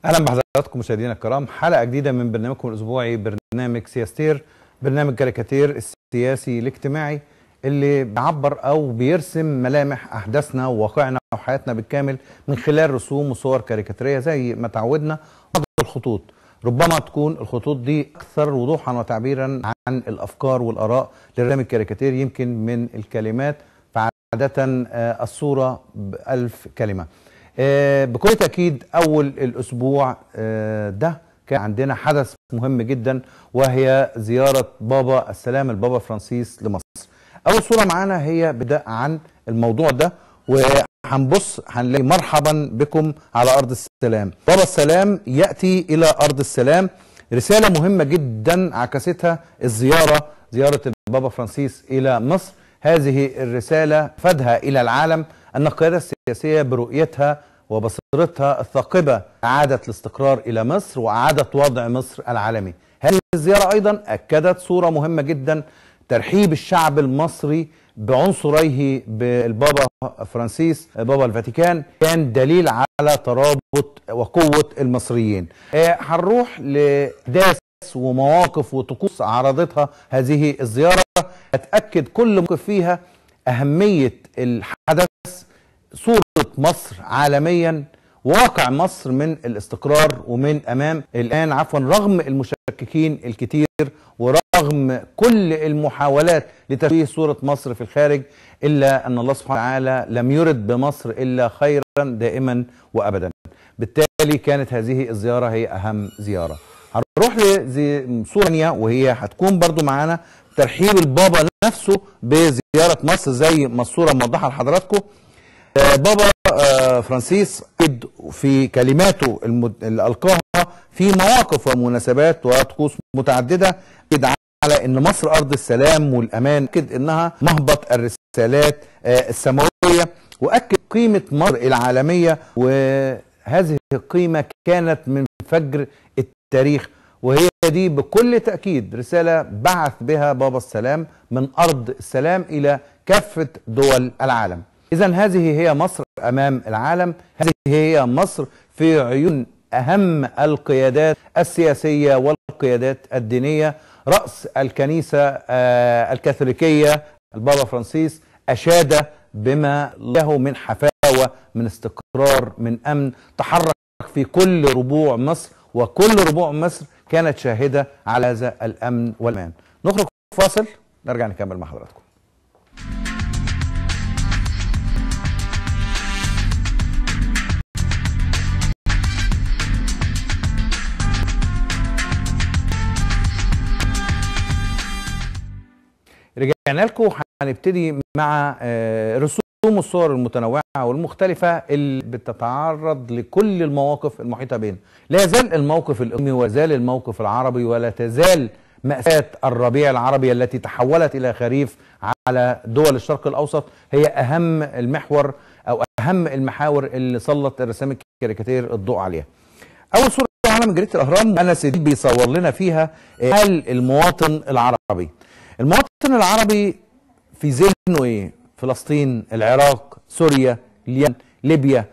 اهلا بحضراتكم مشاهدينا الكرام حلقه جديده من برنامجكم الاسبوعي برنامج سياستير برنامج كاريكاتير السياسي الاجتماعي اللي بيعبر او بيرسم ملامح احداثنا وواقعنا وحياتنا بالكامل من خلال رسوم وصور كاريكاتيريه زي ما تعودنا بعض الخطوط ربما تكون الخطوط دي اكثر وضوحا وتعبيرا عن الافكار والاراء للرسام الكاريكاتير يمكن من الكلمات فعاده الصوره بألف كلمه بكل تأكيد أول الأسبوع ده كان عندنا حدث مهم جدا وهي زيارة بابا السلام البابا فرانسيس لمصر أول صورة معانا هي بدأ عن الموضوع ده وهنبص هنلاقي مرحبا بكم على أرض السلام بابا السلام يأتي إلى أرض السلام رسالة مهمة جدا عكستها الزيارة زيارة البابا فرانسيس إلى مصر هذه الرسالة فادها إلى العالم أن القيادة السياسية برؤيتها وبصيرتها الثاقبة أعادت الاستقرار إلى مصر وأعادت وضع مصر العالمي هذه الزيارة أيضا أكدت صورة مهمة جدا ترحيب الشعب المصري بعنصريه بالبابا فرانسيس بابا الفاتيكان كان دليل على ترابط وقوة المصريين هنروح لداس ومواقف وطقوس عرضتها هذه الزيارة هتأكد كل موقف فيها أهمية الحدث صورة مصر عالميا واقع مصر من الاستقرار ومن أمام الآن عفوا رغم المشككين الكتير ورغم كل المحاولات لتشويه صورة مصر في الخارج إلا أن الله سبحانه وتعالى لم يرد بمصر إلا خيرا دائما وأبدا بالتالي كانت هذه الزيارة هي أهم زيارة هنروح لصورة ثانية وهي هتكون برضو معانا ترحيب البابا نفسه بزيارة مصر زي ما الصورة موضحة لحضراتكم بابا فرانسيس في كلماته اللي ألقاها في مواقف ومناسبات وطقوس متعددة على ان مصر ارض السلام والامان اكد انها مهبط الرسالات السماويه واكد قيمه مصر العالميه وهذه القيمه كانت من فجر التاريخ وهي دي بكل تأكيد رسالة بعث بها بابا السلام من أرض السلام إلى كافة دول العالم إذا هذه هي مصر أمام العالم هذه هي مصر في عيون أهم القيادات السياسية والقيادات الدينية رأس الكنيسة الكاثوليكية البابا فرانسيس أشاد بما له من حفاوة من استقرار من أمن تحرك في كل ربوع مصر وكل ربوع مصر كانت شاهدة على هذا الأمن والأمان نخرج فاصل نرجع نكمل مع حضراتكم رجعنا لكم هنبتدي مع رسوم الصور المتنوعة والمختلفة اللي بتتعرض لكل المواقف المحيطة بينا لا يزال الموقف الأمي ولا يزال الموقف العربي ولا تزال مأساة الربيع العربي التي تحولت إلى خريف على دول الشرق الأوسط هي أهم المحور أو أهم المحاور اللي سلط الرسام الكاريكاتير الضوء عليها أول صورة معانا من جريدة الأهرام أنس الدين بيصور لنا فيها حال المواطن العربي المواطن العربي في ذهنه إيه؟ فلسطين العراق سوريا اليمن ليبيا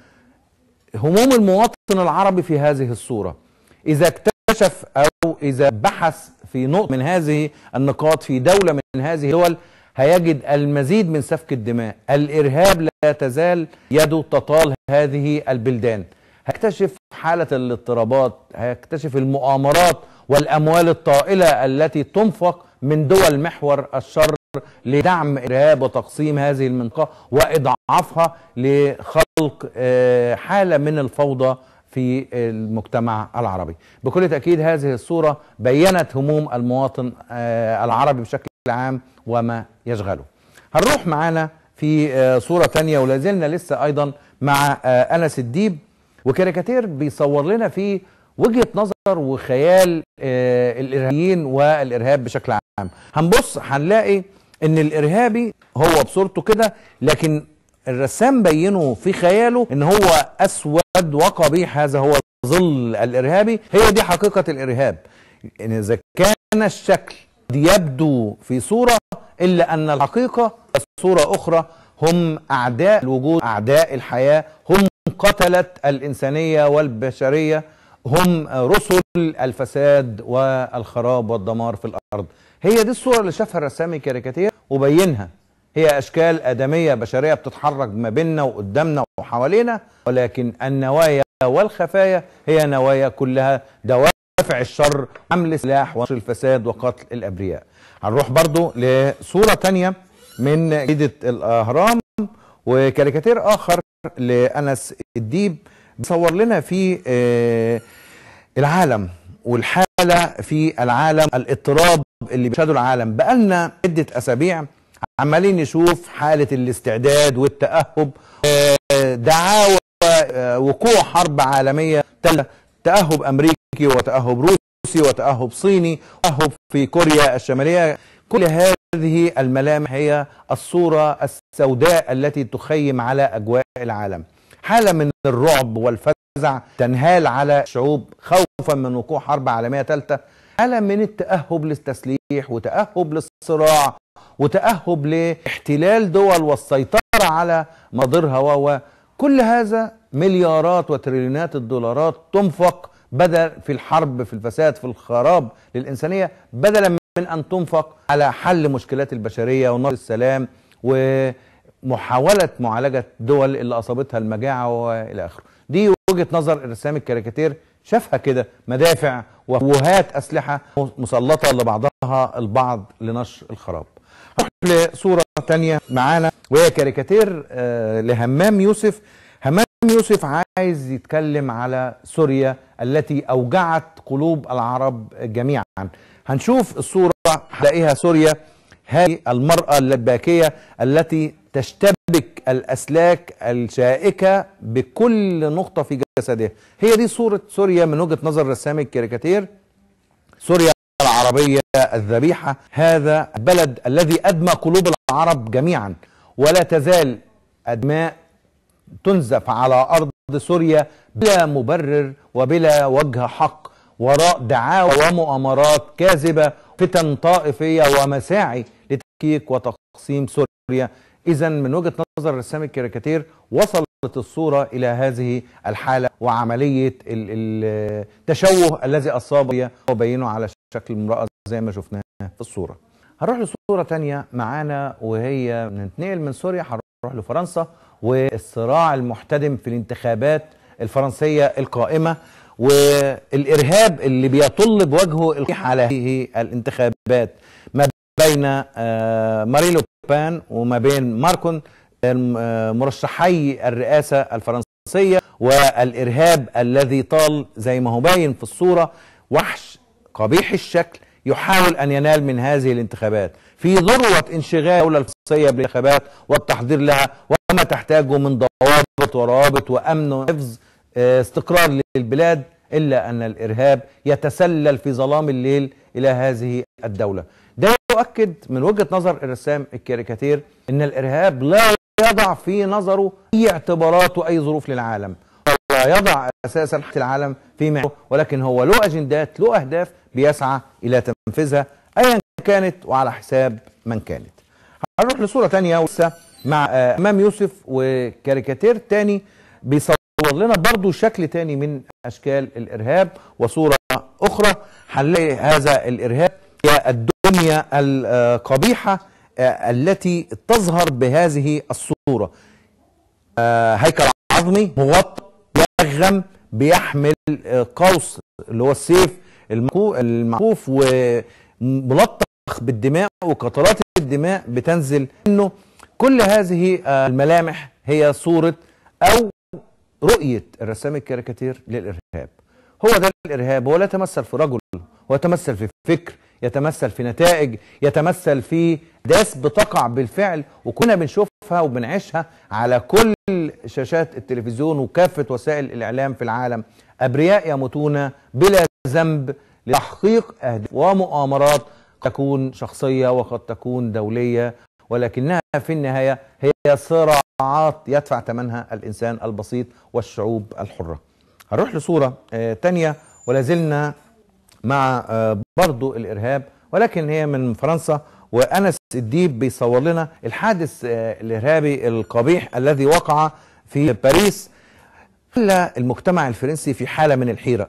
هموم المواطن العربي في هذه الصورة إذا اكتشف أو إذا بحث في نقطة من هذه النقاط في دولة من هذه الدول هيجد المزيد من سفك الدماء الإرهاب لا تزال يده تطال هذه البلدان هيكتشف حالة الاضطرابات هيكتشف المؤامرات والأموال الطائلة التي تنفق من دول محور الشر لدعم إرهاب وتقسيم هذه المنطقة وإضعافها لخلق حالة من الفوضى في المجتمع العربي بكل تأكيد هذه الصورة بينت هموم المواطن العربي بشكل عام وما يشغله هنروح معانا في صورة تانية ولازلنا لسه أيضا مع أنس الديب وكاريكاتير بيصور لنا في وجهة نظر وخيال الإرهابيين والإرهاب بشكل عام هنبص هنلاقي ان الارهابي هو بصورته كده لكن الرسام بينه في خياله ان هو اسود وقبيح هذا هو ظل الارهابي هي دي حقيقه الارهاب ان اذا كان الشكل يبدو في صوره الا ان الحقيقه صوره اخرى هم اعداء الوجود اعداء الحياه هم قتله الانسانيه والبشريه هم رسل الفساد والخراب والدمار في الارض هي دي الصوره اللي شافها الرسام الكاريكاتير وبينها هي اشكال ادميه بشريه بتتحرك ما بيننا وقدامنا وحوالينا ولكن النوايا والخفايا هي نوايا كلها دوافع الشر حمل سلاح ونشر الفساد وقتل الابرياء هنروح برضو لصوره تانية من جريده الاهرام وكاريكاتير اخر لانس الديب بيصور لنا في آه، العالم والحاله في العالم الاضطراب اللي بيشهده العالم بقالنا عده اسابيع عمالين نشوف حاله الاستعداد والتاهب آه، دعاوى آه، وقوع حرب عالميه ثالثه تاهب امريكي وتاهب روسي وتاهب صيني وتاهب في كوريا الشماليه كل هذه الملامح هي الصوره السوداء التي تخيم على اجواء العالم حاله من الرعب والفزع تنهال على الشعوب خوفا من وقوع حرب عالميه ثالثه حاله من التاهب للتسليح وتاهب للصراع وتاهب لاحتلال دول والسيطره على مصادرها و كل هذا مليارات وتريليونات الدولارات تنفق بدل في الحرب في الفساد في الخراب للإنسانية بدلا من أن تنفق على حل مشكلات البشرية ونصر السلام ومحاولة معالجة دول اللي أصابتها المجاعة وإلى آخره دي وجهة نظر الرسام الكاريكاتير شافها كده مدافع ووهات أسلحة مسلطة لبعضها البعض لنشر الخراب نروح لصورة تانية معانا وهي كاريكاتير آه، لهمام يوسف همام يوسف عايز يتكلم على سوريا التي أوجعت قلوب العرب جميعا هنشوف الصورة هنلاقيها سوريا هذه المرأة الباكية التي تشتبك الأسلاك الشائكة بكل نقطة في جسدها هي دي صورة سوريا من وجهة نظر رسام الكاريكاتير سوريا العربية الذبيحة هذا البلد الذي أدمى قلوب العرب جميعا ولا تزال أدماء تنزف على أرض سوريا بلا مبرر وبلا وجه حق وراء دعاوى ومؤامرات كاذبة فتن طائفية ومساعي لتفكيك وتقسيم سوريا إذا من وجهة نظر رسام الكاريكاتير وصلت الصورة إلى هذه الحالة وعملية التشوه الذي أصاب وبينه على شكل امرأة زي ما شفناها في الصورة هنروح لصورة تانية معانا وهي ننتقل من سوريا هنروح لفرنسا والصراع المحتدم في الانتخابات الفرنسية القائمة والإرهاب اللي بيطل بوجهه القيح على هذه الانتخابات ما بين آه، مارين لو بان وما بين ماركون مرشحي الرئاسة الفرنسية والإرهاب الذي طال زي ما هو باين في الصورة وحش قبيح الشكل يحاول أن ينال من هذه الانتخابات في ذروة انشغال الدولة الفرنسية بالانتخابات والتحضير لها وما تحتاجه من ضوابط وروابط وأمن وحفظ آه، استقرار للبلاد إلا أن الإرهاب يتسلل في ظلام الليل إلى هذه الدولة ده يؤكد من وجهة نظر الرسام الكاريكاتير أن الإرهاب لا يضع في نظره أي اعتبارات وأي ظروف للعالم ولا يضع أساسا العالم في معه ولكن هو له أجندات له أهداف بيسعى إلى تنفيذها أيا كانت وعلى حساب من كانت هنروح لصورة تانية مع امام يوسف وكاريكاتير تاني بيصور لنا برضو شكل تاني من اشكال الارهاب وصورة اخرى هنلاقي هذا الارهاب هي الدنيا القبيحة التي تظهر بهذه الصورة هيكل عظمي مغطى يغم بيحمل قوس اللي هو السيف المعكوف وملطخ بالدماء وقطرات الدماء بتنزل منه كل هذه الملامح هي صورة أو رؤية الرسام الكاريكاتير للإرهاب هو ده الإرهاب هو لا يتمثل في رجل هو يتمثل في فكر يتمثل في نتائج يتمثل في داس بتقع بالفعل وكنا بنشوفها وبنعيشها على كل شاشات التلفزيون وكافة وسائل الإعلام في العالم أبرياء يموتون بلا ذنب لتحقيق أهداف ومؤامرات تكون شخصية وقد تكون دولية ولكنها في النهاية هي صراعات يدفع ثمنها الإنسان البسيط والشعوب الحرة هنروح لصورة آه تانية ولازلنا مع آه برضو الإرهاب ولكن هي من فرنسا وأنس الديب بيصور لنا الحادث آه الإرهابي القبيح الذي وقع في باريس خلى المجتمع الفرنسي في حالة من الحيرة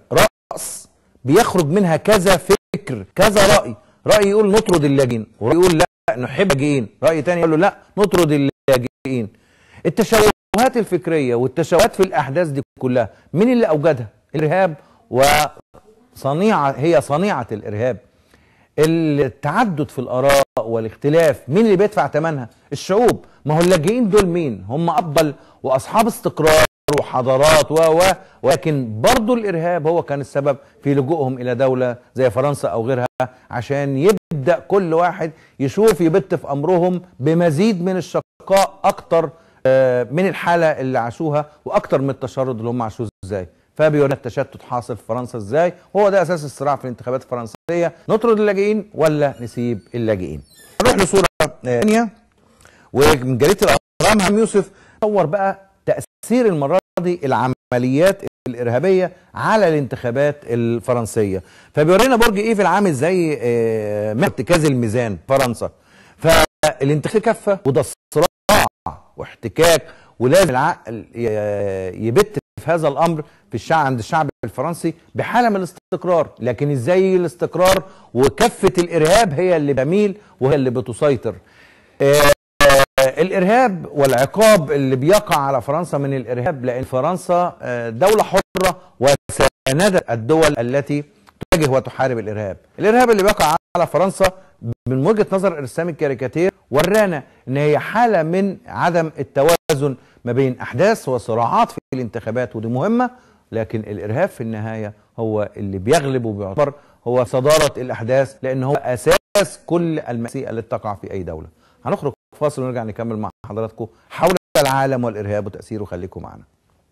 راس بيخرج منها كذا فكر كذا راي راي يقول نطرد اللاجئين وراي يقول لا نحب اللاجئين راي تاني يقول له لا نطرد اللاجئين التشوهات الفكريه والتشوهات في الاحداث دي كلها مين اللي اوجدها الارهاب وصنيعه هي صنيعه الارهاب التعدد في الاراء والاختلاف مين اللي بيدفع ثمنها الشعوب ما هو اللاجئين دول مين هم افضل واصحاب استقرار وحضارات و و ولكن برضو الارهاب هو كان السبب في لجوءهم الى دوله زي فرنسا او غيرها عشان يبدا كل واحد يشوف يبت في امرهم بمزيد من الشقاء اكتر آه، من الحاله اللي عاشوها واكتر من التشرد اللي هم عاشوه ازاي فبيورينا التشتت حاصل في فرنسا ازاي وهو ده اساس الصراع في الانتخابات الفرنسيه نطرد اللاجئين ولا نسيب اللاجئين نروح لصوره ثانيه ومن جريده الاهرام هم يوسف صور بقى تاثير المره دي العمليات الارهابيه على الانتخابات الفرنسيه فبيورينا برج ايفل عامل زي آه، ارتكاز الميزان فرنسا فالانتخابات كفه وده صراع واحتكاك ولازم العقل ي- يبت في هذا الامر في الشعب عند الشعب الفرنسي بحاله من الاستقرار لكن ازاي الاستقرار وكفه الارهاب هي اللي بتميل وهي اللي بتسيطر آه، الارهاب والعقاب اللي بيقع على فرنسا من الارهاب لان فرنسا آه، دوله حره وساندت الدول التي تواجه وتحارب الارهاب الارهاب اللي بيقع على فرنسا من وجهه نظر ارسام الكاريكاتير ورانا ان هي حاله من عدم التوازن ما بين احداث وصراعات في الانتخابات ودي مهمه لكن الارهاب في النهايه هو اللي بيغلب وبيعتبر هو صداره الاحداث لان هو اساس كل المأساة التي تقع في اي دوله هنخرج فاصل ونرجع نكمل مع حضراتكم حول العالم والارهاب وتاثيره خليكم معنا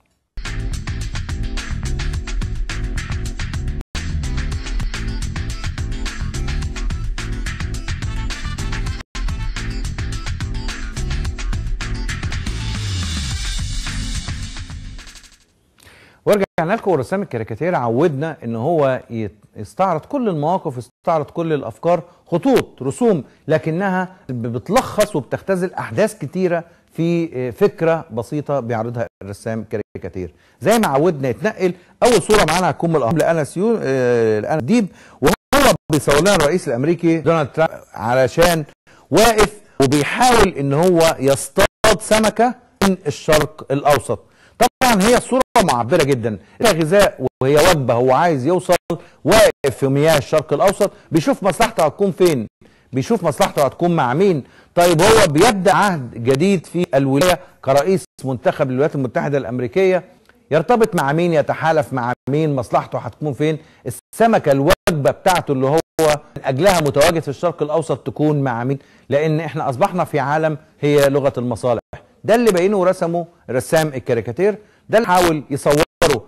ورجعنا لكم ورسام الكاريكاتير عودنا ان هو يت- يستعرض كل المواقف يستعرض كل الافكار خطوط رسوم لكنها ب- بتلخص وبتختزل احداث كتيره في آه، فكره بسيطه بيعرضها الرسام الكاريكاتير زي ما عودنا يتنقل اول صوره معانا هتكون من الأهم لانس يو آه، لأنس ديب وهو بيصور لنا الرئيس الامريكي دونالد ترامب علشان واقف وبيحاول ان هو يصطاد سمكه من الشرق الاوسط طبعا هي الصوره معبره جدا هي غذاء وهي وجبه هو عايز يوصل واقف في مياه الشرق الاوسط بيشوف مصلحته هتكون فين بيشوف مصلحته هتكون مع مين طيب هو بيبدا عهد جديد في الولايه كرئيس منتخب للولايات المتحده الامريكيه يرتبط مع مين يتحالف مع مين مصلحته هتكون فين السمكه الوجبه بتاعته اللي هو من اجلها متواجد في الشرق الاوسط تكون مع مين لان احنا اصبحنا في عالم هي لغه المصالح ده اللي بينه ورسمه رسام الكاريكاتير ده اللي حاول يصوره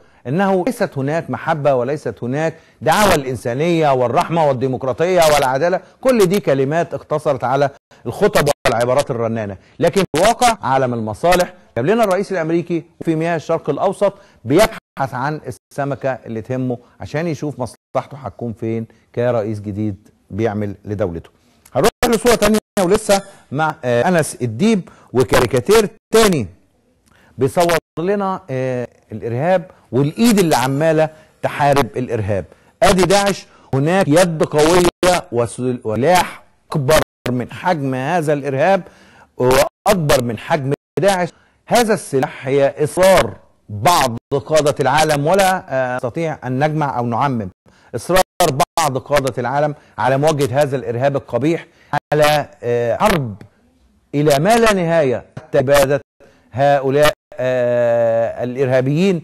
انه ليست هناك محبه وليست هناك دعاوى الانسانيه والرحمه والديمقراطيه والعداله كل دي كلمات اقتصرت على الخطب والعبارات الرنانه لكن في الواقع عالم المصالح جاب لنا الرئيس الامريكي في مياه الشرق الاوسط بيبحث عن السمكه اللي تهمه عشان يشوف مصلحته هتكون فين كرئيس جديد بيعمل لدولته هنروح لصوره تانية ولسه مع آه، انس الديب وكاريكاتير تاني بيصور لنا آه، الارهاب والايد اللي عماله تحارب الارهاب ادي داعش هناك يد قويه وسل- وسلاح اكبر من حجم هذا الارهاب واكبر من حجم داعش هذا السلاح هي اصرار بعض قاده العالم ولا آه، نستطيع ان نجمع او نعمم اصرار بعض قاده العالم على مواجهه هذا الارهاب القبيح على آه، حرب الى ما لا نهايه حتى اباده هؤلاء آه، الارهابيين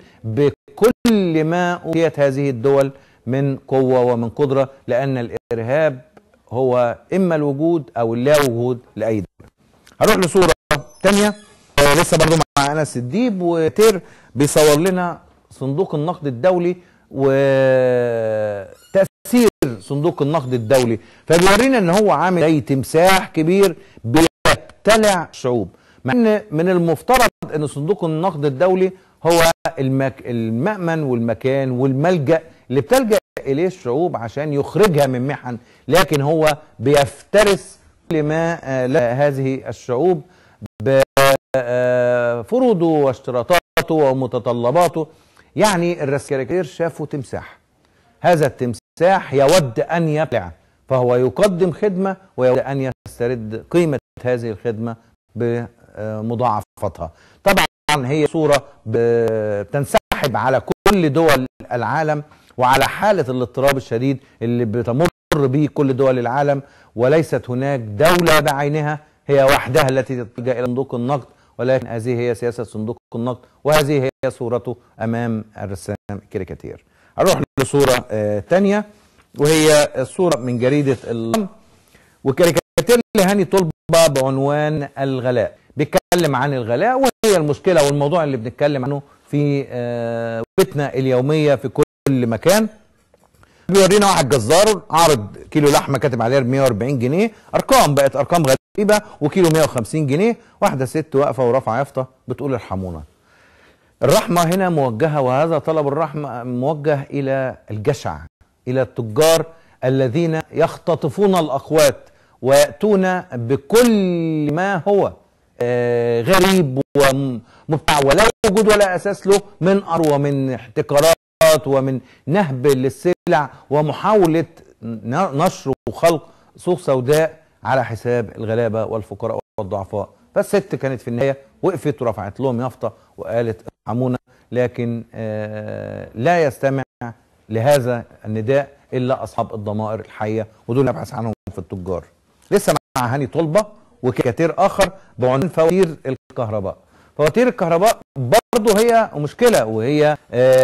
بكل ما اوتيت هذه الدول من قوه ومن قدره لان الارهاب هو اما الوجود او اللا وجود لاي دوله. هروح لصوره ثانيه لسه برضو مع انس الديب وتير بيصور لنا صندوق النقد الدولي وتاثير صندوق النقد الدولي فبيورينا ان هو عامل زي تمساح كبير بيبتلع شعوب مع ان من المفترض ان صندوق النقد الدولي هو المك... المأمن والمكان والملجأ اللي بتلجأ اليه الشعوب عشان يخرجها من محن لكن هو بيفترس كل ما آه، لها هذه الشعوب بفروضه واشتراطاته ومتطلباته يعني الرسكاريكير شافوا تمساح هذا التمساح يود ان يبلع فهو يقدم خدمه ويود ان يسترد قيمه هذه الخدمه بمضاعفتها طبعا هي صوره بتنسحب على كل دول العالم وعلى حاله الاضطراب الشديد اللي بتمر به كل دول العالم وليست هناك دوله بعينها هي وحدها التي تلجا الى صندوق النقد ولكن هذه هي سياسه صندوق النقد وهذه هي صورته امام الرسام الكاريكاتير. اروح لصوره آه تانية وهي الصوره من جريده الام وكاريكاتير لهاني طلبه بعنوان الغلاء. بيتكلم عن الغلاء وهي المشكله والموضوع اللي بنتكلم عنه في آه بيتنا اليوميه في كل مكان. بيورينا واحد جزار عارض كيلو لحمه كاتب عليها 140 جنيه ارقام بقت ارقام غريبه وكيلو 150 جنيه واحده ست واقفه ورافعه يافطه بتقول ارحمونا الرحمه هنا موجهه وهذا طلب الرحمه موجه الى الجشع الى التجار الذين يختطفون الاقوات وياتون بكل ما هو آه غريب ومبتع ولا وجود ولا اساس له من ارو ومن احتكارات ومن نهب للسلع ومحاولة نشر وخلق سوق سوداء على حساب الغلابة والفقراء والضعفاء فالست كانت في النهاية وقفت ورفعت لهم يافطة وقالت ارحمونا لكن آه لا يستمع لهذا النداء إلا أصحاب الضمائر الحية ودول نبحث عنهم في التجار لسه مع هاني طلبة وكاتير آخر بعنوان فواتير الكهرباء فواتير الكهرباء برضه هي مشكلة وهي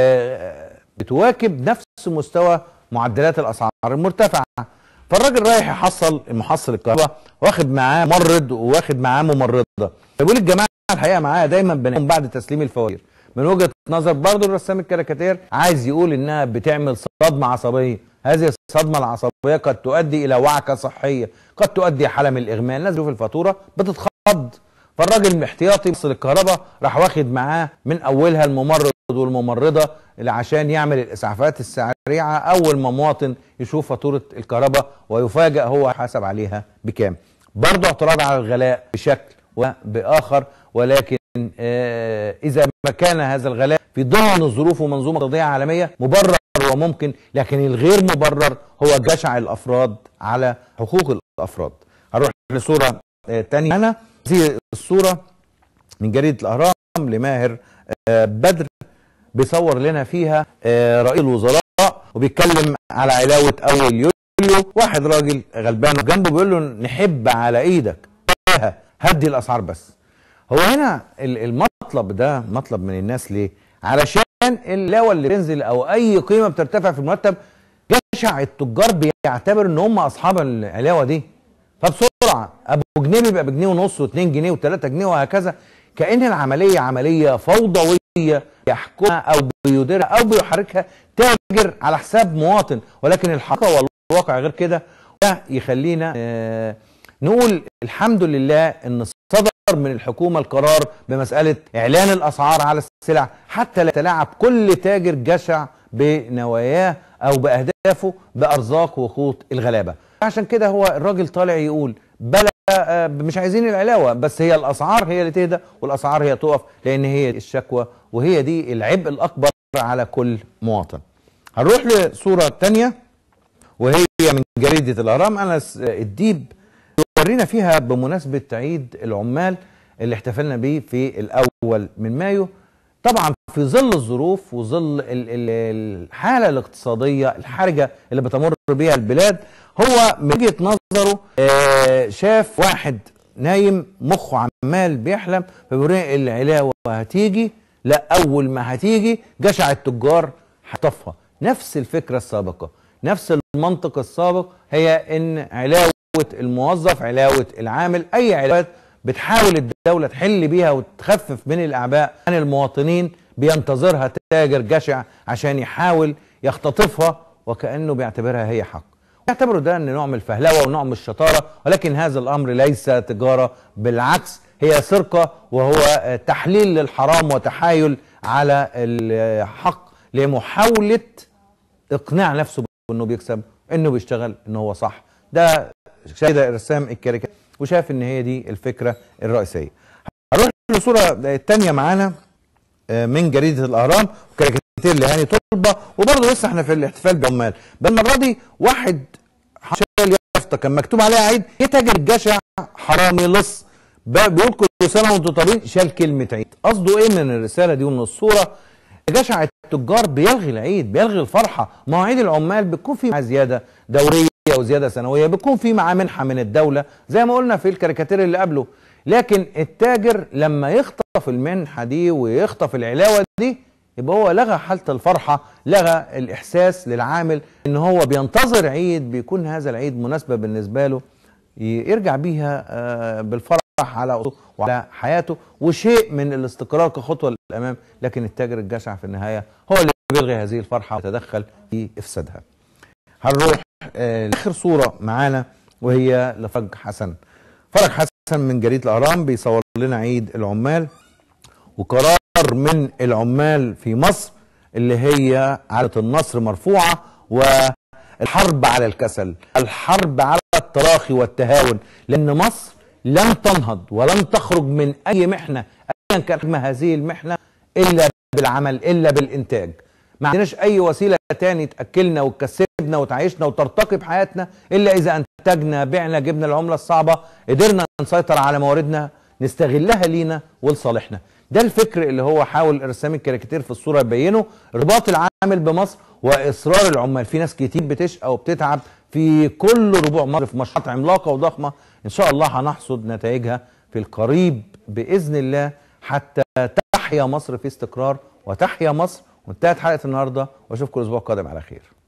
آه بتواكب نفس مستوى معدلات الاسعار المرتفعه فالراجل رايح يحصل محصل الكهرباء واخد معاه ممرض وواخد معاه ممرضه بيقول الجماعه الحقيقه معايا دايما بنقوم بعد تسليم الفواتير من وجهه نظر برضه الرسام الكاريكاتير عايز يقول انها بتعمل صدمه عصبيه هذه الصدمه العصبيه قد تؤدي الى وعكه صحيه قد تؤدي حاله من الاغماء الناس بتشوف الفاتوره بتتخض فالراجل احتياطي يوصل الكهرباء راح واخد معاه من اولها الممرض والممرضه اللي عشان يعمل الاسعافات السريعه اول ما مواطن يشوف فاتوره الكهرباء ويفاجئ هو حاسب عليها بكام. برضه اعتراض على الغلاء بشكل وباخر ولكن آه اذا ما كان هذا الغلاء في ضمن الظروف ومنظومه اقتصاديه عالميه مبرر وممكن لكن الغير مبرر هو جشع الافراد على حقوق الافراد. هروح لصوره آه تانية انا هذه الصوره من جريده الاهرام لماهر آه بدر بيصور لنا فيها آه رئيس الوزراء وبيتكلم على علاوه اول يوليو واحد راجل غلبان جنبه بيقول له نحب على ايدك هدي الاسعار بس هو هنا المطلب ده مطلب من الناس ليه علشان العلاوه اللي بتنزل او اي قيمه بترتفع في المرتب جشع التجار بيعتبر ان هم اصحاب العلاوه دي فبسرعه ابو جنيه بيبقى بجنيه ونص و2 جنيه و3 جنيه وهكذا كان العمليه عمليه فوضويه يحكمها او بيديرها او بيحركها تاجر على حساب مواطن ولكن الحقيقه والواقع غير كده ده يخلينا آه نقول الحمد لله ان صدر من الحكومه القرار بمساله اعلان الاسعار على السلع حتى لا يتلاعب كل تاجر جشع بنواياه او باهدافه بارزاق وقوت الغلابه عشان كده هو الراجل طالع يقول بلا مش عايزين العلاوه بس هي الاسعار هي اللي تهدى والاسعار هي تقف لان هي الشكوى وهي دي العبء الاكبر على كل مواطن. هنروح لصوره ثانيه وهي من جريده الاهرام انس الديب ورينا فيها بمناسبه عيد العمال اللي احتفلنا بيه في الاول من مايو طبعا في ظل الظروف وظل الحاله الاقتصاديه الحرجه اللي بتمر بها البلاد هو من وجهه نظره شاف واحد نايم مخه عمال بيحلم فبيقول العلاوه هتيجي لا اول ما هتيجي جشع التجار هتطفها نفس الفكره السابقه نفس المنطق السابق هي ان علاوه الموظف علاوه العامل اي علاوات بتحاول الدوله تحل بيها وتخفف من الاعباء عن المواطنين بينتظرها تاجر جشع عشان يحاول يختطفها وكانه بيعتبرها هي حق يعتبروا ده ان نوع من الفهلوه ونوع من الشطاره ولكن هذا الامر ليس تجاره بالعكس هي سرقه وهو تحليل للحرام وتحايل على الحق لمحاوله اقناع نفسه بانه بيكسب انه بيشتغل ان هو صح ده شاهد الرسام الكاريكاتير وشاف ان هي دي الفكره الرئيسيه هنروح لصوره الثانيه معانا آه، من جريده الاهرام وكاريكاتير لهاني طلبه وبرضه لسه احنا في الاحتفال بعمال بل المره دي واحد شال يافطه كان مكتوب عليها عيد ايه تاجر جشع حرامي لص ب- بيقول كل سنه وانتم طيبين شال كلمه عيد قصده ايه من الرساله دي ومن الصوره جشع التجار بيلغي العيد بيلغي الفرحه مواعيد العمال بتكون في معاه زياده دوريه وزياده سنويه بتكون في معاه منحه من الدوله زي ما قلنا في الكاريكاتير اللي قبله لكن التاجر لما يخطف المنحه دي ويخطف العلاوه دي يبقى هو لغى حاله الفرحه لغى الاحساس للعامل ان هو بينتظر عيد بيكون هذا العيد مناسبه بالنسبه له يرجع بيها آه، بالفرح على أسرته وعلى حياته وشيء من الاستقرار كخطوه للامام لكن التاجر الجشع في النهايه هو اللي بيلغي هذه الفرحه ويتدخل في افسادها. هنروح آه، لاخر صوره معانا وهي لفرج حسن. فرج حسن من جريده الاهرام بيصور لنا عيد العمال وقرار من العمال في مصر اللي هي عادة النصر مرفوعة والحرب على الكسل الحرب على التراخي والتهاون لأن مصر لن تنهض ولن تخرج من أي محنة أيا كان حجم هذه المحنة إلا بالعمل إلا بالإنتاج ما عندناش أي وسيلة تاني تأكلنا وتكسبنا وتعيشنا وترتقي بحياتنا إلا إذا أنتجنا بعنا جبنا العملة الصعبة قدرنا نسيطر على مواردنا نستغلها لينا ولصالحنا ده الفكر اللي هو حاول رسام الكاريكاتير في الصوره يبينه رباط العامل بمصر واصرار العمال في ناس كتير بتشقى وبتتعب في كل ربوع مصر في مشروعات عملاقه وضخمه ان شاء الله هنحصد نتائجها في القريب باذن الله حتى تحيا مصر في استقرار وتحيا مصر وانتهت حلقه النهارده واشوفكم الاسبوع القادم على خير